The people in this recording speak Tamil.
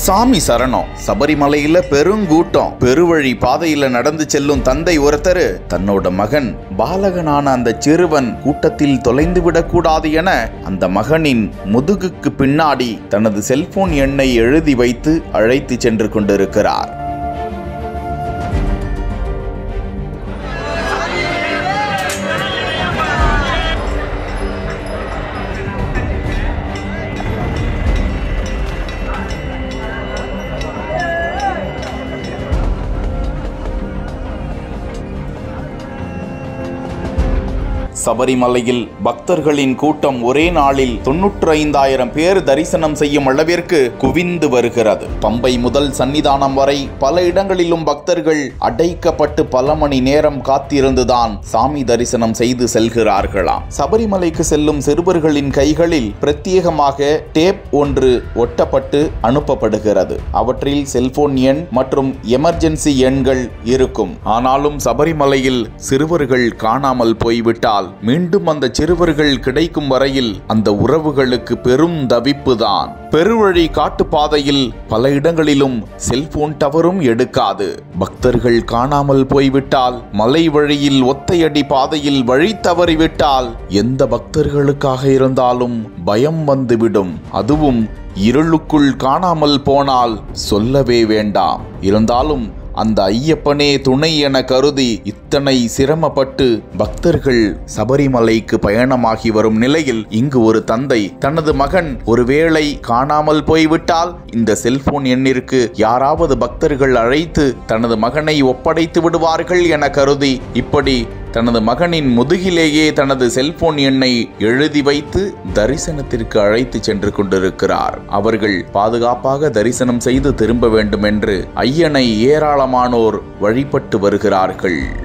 சாமி சரணம் சபரிமலையில பெருங்கூட்டம் பெருவழி பாதையில நடந்து செல்லும் தந்தை ஒருத்தர் தன்னோட மகன் பாலகனான அந்த சிறுவன் கூட்டத்தில் தொலைந்து விடக்கூடாது என அந்த மகனின் முதுகுக்கு பின்னாடி தனது செல்போன் எண்ணை எழுதி வைத்து அழைத்து சென்று கொண்டிருக்கிறார் சபரிமலையில் பக்தர்களின் கூட்டம் ஒரே நாளில் தொன்னூற்று ஐந்தாயிரம் பேர் தரிசனம் செய்யும் அளவிற்கு குவிந்து வருகிறது பம்பை முதல் சன்னிதானம் வரை பல இடங்களிலும் பக்தர்கள் அடைக்கப்பட்டு பல மணி நேரம் காத்திருந்துதான் சாமி தரிசனம் செய்து செல்கிறார்களாம் சபரிமலைக்கு செல்லும் சிறுவர்களின் கைகளில் பிரத்யேகமாக டேப் ஒன்று ஒட்டப்பட்டு அனுப்பப்படுகிறது அவற்றில் செல்போன் எண் மற்றும் எமர்ஜென்சி எண்கள் இருக்கும் ஆனாலும் சபரிமலையில் சிறுவர்கள் காணாமல் போய்விட்டால் மீண்டும் அந்த சிறுவர்கள் கிடைக்கும் வரையில் அந்த உறவுகளுக்கு பெரும் தவிப்புதான் பெருவழி காட்டுப்பாதையில் பல இடங்களிலும் செல்போன் டவரும் எடுக்காது பக்தர்கள் காணாமல் போய்விட்டால் மலை வழியில் ஒத்தையடி பாதையில் வழி தவறிவிட்டால் எந்த பக்தர்களுக்காக இருந்தாலும் பயம் வந்துவிடும் அதுவும் இருளுக்குள் காணாமல் போனால் சொல்லவே வேண்டாம் இருந்தாலும் அந்த ஐயப்பனே துணை என கருதி இத்தனை சிரமப்பட்டு பக்தர்கள் சபரிமலைக்கு பயணமாகி வரும் நிலையில் இங்கு ஒரு தந்தை தனது மகன் ஒருவேளை காணாமல் போய்விட்டால் இந்த செல்போன் எண்ணிற்கு யாராவது பக்தர்கள் அழைத்து தனது மகனை ஒப்படைத்து விடுவார்கள் என கருதி இப்படி தனது மகனின் முதுகிலேயே தனது செல்போன் எண்ணை எழுதி வைத்து தரிசனத்திற்கு அழைத்து சென்று கொண்டிருக்கிறார் அவர்கள் பாதுகாப்பாக தரிசனம் செய்து திரும்ப வேண்டும் என்று ஐயனை ஏராளமானோர் வழிபட்டு வருகிறார்கள்